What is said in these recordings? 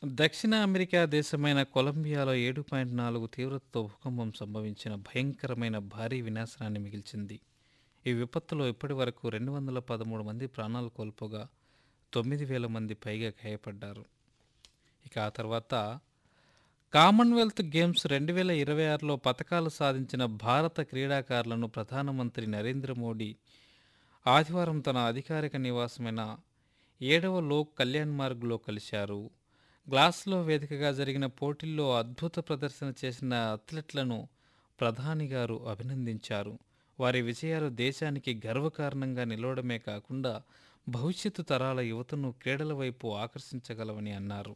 దక్షిణ అమెరికా దేశమైన కొలంబియాలో ఏడు పాయింట్ నాలుగు తీవ్రతతో భూకంపం సంభవించిన భయంకరమైన భారీ వినాశనాన్ని మిగిల్చింది ఈ విపత్తులో ఇప్పటి వరకు రెండు వందల పదమూడు మంది ప్రాణాలు కోల్పోగా తొమ్మిది వేల మంది పైగా గాయపడ్డారు ఇక ఆ తర్వాత కామన్వెల్త్ గేమ్స్ రెండు వేల ఇరవై ఆరులో పథకాలు సాధించిన భారత క్రీడాకారులను ప్రధానమంత్రి నరేంద్ర మోడీ ఆదివారం తన అధికారిక నివాసమైన ఏడవ లోక్ కళ్యాణ్ మార్గ్లో కలిశారు గ్లాస్లో వేదికగా జరిగిన పోటీల్లో అద్భుత ప్రదర్శన చేసిన అథ్లెట్లను ప్రధాని గారు అభినందించారు వారి విజయాలు దేశానికి గర్వకారణంగా నిలవడమే కాకుండా భవిష్యత్తు తరాల యువతను క్రీడల వైపు ఆకర్షించగలవని అన్నారు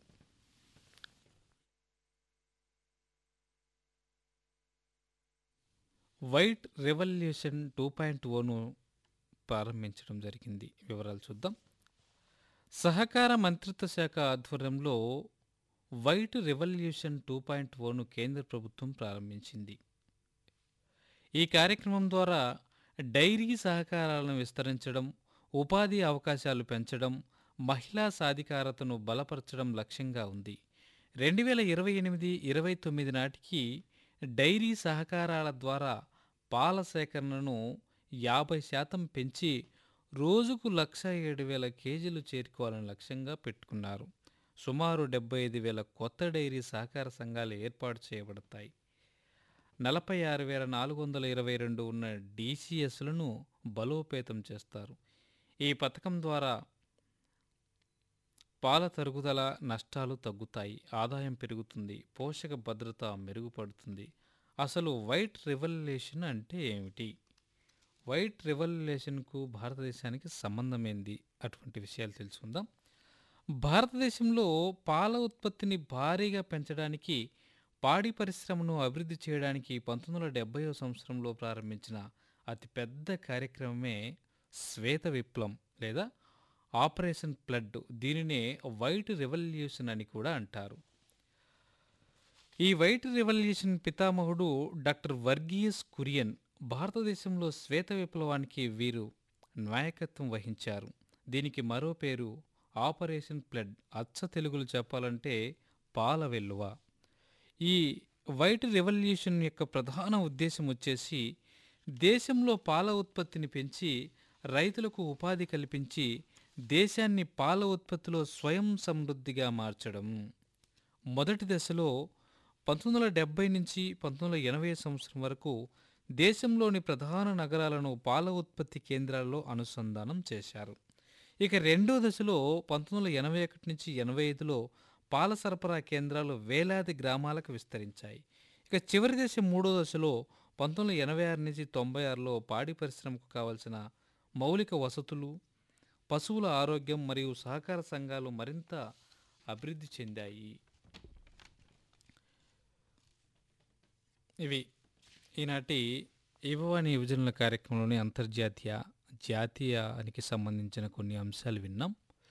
వైట్ రెవల్యూషన్ టూ పాయింట్ ఓను ప్రారంభించడం జరిగింది వివరాలు చూద్దాం సహకార మంత్రిత్వ శాఖ ఆధ్వర్యంలో వైట్ రెవల్యూషన్ టూ పాయింట్ ఓను కేంద్ర ప్రభుత్వం ప్రారంభించింది ఈ కార్యక్రమం ద్వారా డైరీ సహకారాలను విస్తరించడం ఉపాధి అవకాశాలు పెంచడం మహిళా సాధికారతను బలపరచడం లక్ష్యంగా ఉంది రెండు వేల ఇరవై ఎనిమిది ఇరవై తొమ్మిది నాటికి డైరీ సహకారాల ద్వారా పాల సేకరణను యాభై శాతం పెంచి రోజుకు లక్ష ఏడు వేల కేజీలు చేరుకోవాలని లక్ష్యంగా పెట్టుకున్నారు సుమారు డెబ్బై ఐదు వేల కొత్త డైరీ సహకార సంఘాలు ఏర్పాటు చేయబడతాయి నలభై ఆరు వేల నాలుగు వందల ఇరవై రెండు ఉన్న డీసీఎస్లను బలోపేతం చేస్తారు ఈ పథకం ద్వారా పాల తరుగుదల నష్టాలు తగ్గుతాయి ఆదాయం పెరుగుతుంది పోషక భద్రత మెరుగుపడుతుంది అసలు వైట్ రెవల్యూషన్ అంటే ఏమిటి వైట్ రెవల్యూషన్కు భారతదేశానికి సంబంధం ఏంది అటువంటి విషయాలు తెలుసుకుందాం భారతదేశంలో పాల ఉత్పత్తిని భారీగా పెంచడానికి పాడి పరిశ్రమను అభివృద్ధి చేయడానికి పంతొమ్మిది వందల డెబ్బైవ సంవత్సరంలో ప్రారంభించిన అతిపెద్ద కార్యక్రమమే శ్వేత విప్లవం లేదా ఆపరేషన్ ఫ్లడ్ దీనినే వైట్ రెవల్యూషన్ అని కూడా అంటారు ఈ వైట్ రెవల్యూషన్ పితామహుడు డాక్టర్ వర్గీయస్ కురియన్ భారతదేశంలో శ్వేత విప్లవానికి వీరు నాయకత్వం వహించారు దీనికి మరో పేరు ఆపరేషన్ ఫ్లడ్ అచ్చ తెలుగులు చెప్పాలంటే పాల వెల్లువ ఈ వైట్ రెవల్యూషన్ యొక్క ప్రధాన ఉద్దేశం వచ్చేసి దేశంలో పాల ఉత్పత్తిని పెంచి రైతులకు ఉపాధి కల్పించి దేశాన్ని పాల ఉత్పత్తిలో స్వయం సమృద్ధిగా మార్చడం మొదటి దశలో పంతొమ్మిది వందల డెబ్బై నుంచి పంతొమ్మిది వందల ఎనభై సంవత్సరం వరకు దేశంలోని ప్రధాన నగరాలను పాల ఉత్పత్తి కేంద్రాల్లో అనుసంధానం చేశారు ఇక రెండో దశలో పంతొమ్మిది వందల ఎనభై ఒకటి నుంచి ఎనభై ఐదులో పాల సరఫరా కేంద్రాలు వేలాది గ్రామాలకు విస్తరించాయి ఇక చివరి దశ మూడో దశలో పంతొమ్మిది వందల ఎనభై ఆరు నుంచి తొంభై ఆరులో పాడి పరిశ్రమకు కావలసిన మౌలిక వసతులు పశువుల ఆరోగ్యం మరియు సహకార సంఘాలు మరింత అభివృద్ధి చెందాయి ఇవి ఈనాటి యువవాణి యువజనుల కార్యక్రమంలోని అంతర్జాతీయ జాతీయానికి సంబంధించిన కొన్ని అంశాలు విన్నాం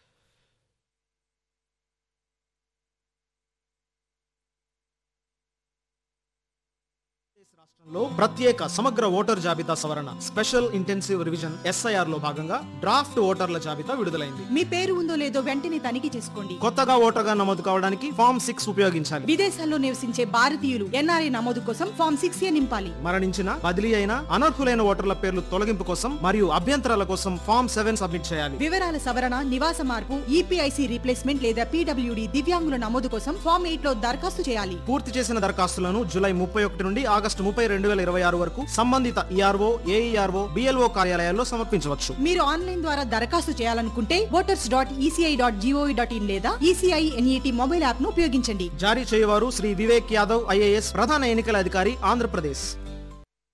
రాష్ట్రంలో ప్రత్యేక సమగ్ర ఓటర్ జాబితా సవరణ స్పెషల్ ఇంటెన్సివ్ రివిజన్ ఎస్ఐఆర్ లో భాగంగా డ్రాఫ్ట్ ఓటర్ల జాబితా విడుదలైంది మీ పేరు ఉందో లేదో వెంటనే తనిఖీ చేసుకోండి కొత్తగా ఓటర్గా నమోదు కావడానికి ఫామ్ సిక్స్ ఉపయోగించాలి విదేశాల్లో నివసించే భారతీయులు ఎన్ఆర్ఐ నమోదు కోసం ఫామ్ సిక్స్ ఏ నింపాలి మరణించిన బదిలీ అయిన అనర్హులైన ఓటర్ల పేర్లు తొలగింపు కోసం మరియు అభ్యంతరాల కోసం ఫామ్ సెవెన్ సబ్మిట్ చేయాలి వివరాల సవరణ నివాస మార్పు ఈపీఐసి రీప్లేస్మెంట్ లేదా పీడబ్ల్యూడి దివ్యాంగుల నమోదు కోసం ఫామ్ ఎయిట్ లో దరఖాస్తు చేయాలి పూర్తి చేసిన దరఖాస్తులను జూలై ముప్పై ఒకటి నుండి ఆగస్టు ముప్పై రెండు వేల ఇరవై ఆరు వరకు సంబంధిత ఈఆర్ఓ ఏఈఆర్ఓ బిఎల్ఓ కార్యాలయాల్లో సమర్పించవచ్చు మీరు ఆన్లైన్ ద్వారా దరఖాస్తు చేయాలనుకుంటే voters dot ECI dot gov dot in లేదా ఈసీఐ ఎన్ఈటి మొబైల్ యాప్ ను ఉపయోగించండి జారీ చేయవారు శ్రీ వివేక్ యాదవ్ ఐఏఎస్ ప్రధాన ఎన్నికల అధికారి ఆంధ్రప్రదేశ్